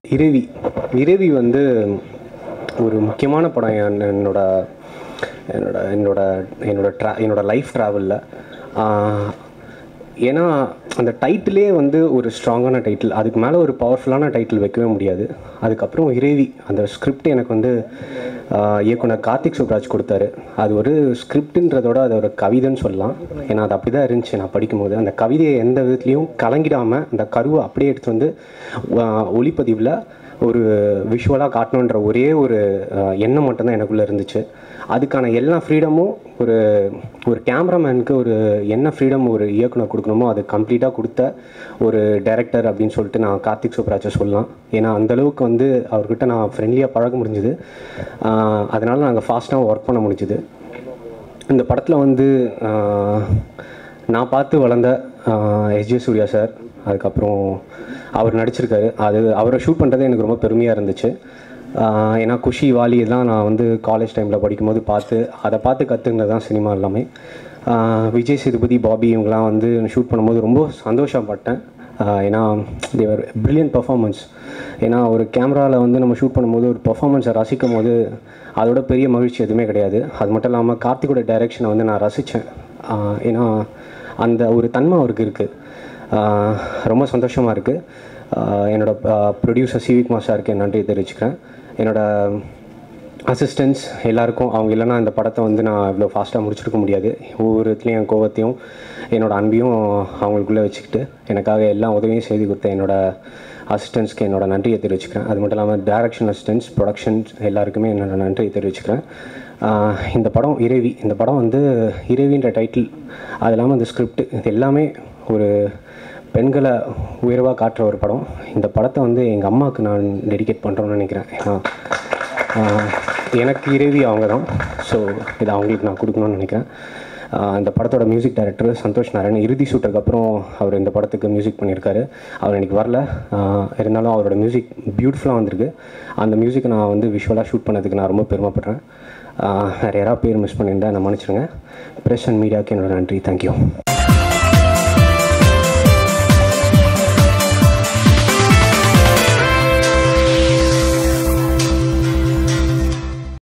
இரவி இரவி வந்து ஒரு முக்கியமான படம் என் என்னோட என்னோட என்னோட என்னோட ட்ரா என்னோட லைஃப் ட்ராவலில் ஏன்னா அந்த டைட்டிலே வந்து ஒரு ஸ்ட்ராங்கான டைட்டில் அதுக்கு மேலே ஒரு பவர்ஃபுல்லான டைட்டில் வைக்கவே முடியாது அதுக்கப்புறம் இறைவி அந்த ஸ்கிரிப்ட் எனக்கு வந்து ஆஹ், இயக்குனர் கார்த்திக் சுப்ராஜ் கொடுத்தாரு அது ஒரு ஸ்கிரிப்டுன்றதோட அது ஒரு கவிதைன்னு சொல்லலாம் ஏன்னா அது அப்படி தான் இருந்துச்சு நான் படிக்கும்போது அந்த கவிதையை எந்த விதத்துலேயும் கலங்கிடாமல் அந்த கருவை அப்படியே எடுத்து வந்து ஆஹ், ஒளிப்பதிவில் ஒரு விஷுவலாக காட்டணுன்ற ஒரே ஒரு அஹ், எண்ணம் மட்டும்தான் எனக்குள்ளே இருந்துச்சு அதுக்கான எல்லா ஃப்ரீடமும் ஒரு ஒரு கேமராமேனுக்கு ஒரு என்ன ஃப்ரீடம் ஒரு இயக்குனர் கொடுக்கணுமோ அது கம்ப்ளீட்டாக கொடுத்த ஒரு டைரக்டர் அப்படின்னு சொல்லிட்டு நான் கார்த்திக் சுப்ராஜை சொல்லலாம் ஏன்னா அந்த அளவுக்கு வந்து அவர்கிட்ட நான் ஃப்ரெண்ட்லியாக பழக முடிஞ்சுது ஆஹ், அதனால நாங்கள் ஃபாஸ்ட்டாக ஒர்க் பண்ண முடிஞ்சுது இந்த படத்தில் வந்து ஆஹ், நான் பார்த்து வளர்ந்த எஸ்ஜே சூர்யா சார் அதுக்கப்புறம் அவர் நடிச்சிருக்காரு அது அவரை ஷூட் பண்ணுறது எனக்கு ரொம்ப பெருமையாக இருந்துச்சு ஆஹ், ஏன்னா குஷி வாலி இதெல்லாம் நான் வந்து காலேஜ் டைமில் படிக்கும்போது பார்த்து அதை பார்த்து கற்றுக்கினது தான் சினிமா எல்லாமே ஆஹ், விஜய் சேதுபதி பாபி இவங்கெல்லாம் வந்து ஷூட் பண்ணும்போது ரொம்ப சந்தோஷப்பட்டேன் ஆஹ், ஏன்னா தேவர் பிரில்லியன்ட் பர்ஃபார்மன்ஸ் ஏன்னா ஒரு கேமராவில் வந்து நம்ம ஷூட் பண்ணும்போது ஒரு பர்ஃபார்மன்ஸை ரசிக்கும் போது அதோட பெரிய மகிழ்ச்சி எதுவுமே கிடையாது அது மட்டும் இல்லாமல் கார்த்திகோட டைரெக்ஷனை வந்து நான் ரசித்தேன் ஏன்னா அந்த ஒரு தன்மை அவருக்கு இருக்குது ரொம்ப சந்தோஷமாக இருக்குது என்னோட ப்ரொடியூசர் சிவிக் சாருக்கு என் நன்றி தெரிவிச்சுக்கிறேன் என்னோட அசிஸ்டன்ஸ் எல்லாருக்கும் அவங்க இல்லைன்னா இந்த படத்தை வந்து நான் இவ்வளோ ஃபாஸ்ட்டாக முடிச்சிருக்க முடியாது ஒவ்வொரு இடத்துலையும் என் கோவத்தையும் என்னோட அன்பையும் அவங்களுக்குள்ளே வச்சுக்கிட்டு எனக்காக எல்லா உதவியும் செய்து கொடுத்த என்னோட அசிஸ்டன்ஸ்க்கு என்னோட நன்றியை தெரிவிச்சுக்கிறேன் அது மட்டும் இல்லாமல் டைரக்ஷன் அசிஸ்டன்ஸ் ப்ரொடக்ஷன்ஸ் எல்லாருக்குமே என்னோட நன்றியை தெரிவிச்சுக்கிறேன் ஆஹ் இந்த படம் இறைவி இந்த படம் வந்து இறைவின்ற டைட்டில் அது இல்லாமல் அந்த ஸ்கிரிப்ட் இது எல்லாமே ஒரு பெண்களை உயர்வாக காட்டுற ஒரு படம் இந்த படத்தை வந்து எங்கள் அம்மாவுக்கு நான் டெடிகேட் பண்ணுறோன்னு நினைக்கிறேன் ஏன்னா ஆஹ் எனக்கு இறைவி அவங்க தான் ஸோ இதை அவங்களுக்கு நான் கொடுக்கணும்னு நினைக்கிறேன் ஆஹ் இந்த படத்தோட மியூசிக் டைரக்டர் சந்தோஷ் நாராயண் இறுதி ஷூட்டருக்கு அப்புறம் அவர் இந்த படத்துக்கு மியூசிக் பண்ணியிருக்காரு அவர் இன்னைக்கு வரல ஆஹ் இருந்தாலும் அவரோட மியூசிக் பியூட்டிஃபுல்லாக வந்திருக்கு அந்த மியூசிக்கை நான் வந்து விஷுவலாக ஷூட் பண்ணதுக்கு நான் ரொம்ப பெருமைப்படுறேன் ஆஹ் வேறு யாராவது பேர் மிஸ் பண்ணியிருந்தா நான் மன்னிச்சிருங்க ப்ரெஸ் அண்ட் மீடியாவுக்கு என்னோட நன்றி தேங்க்யூ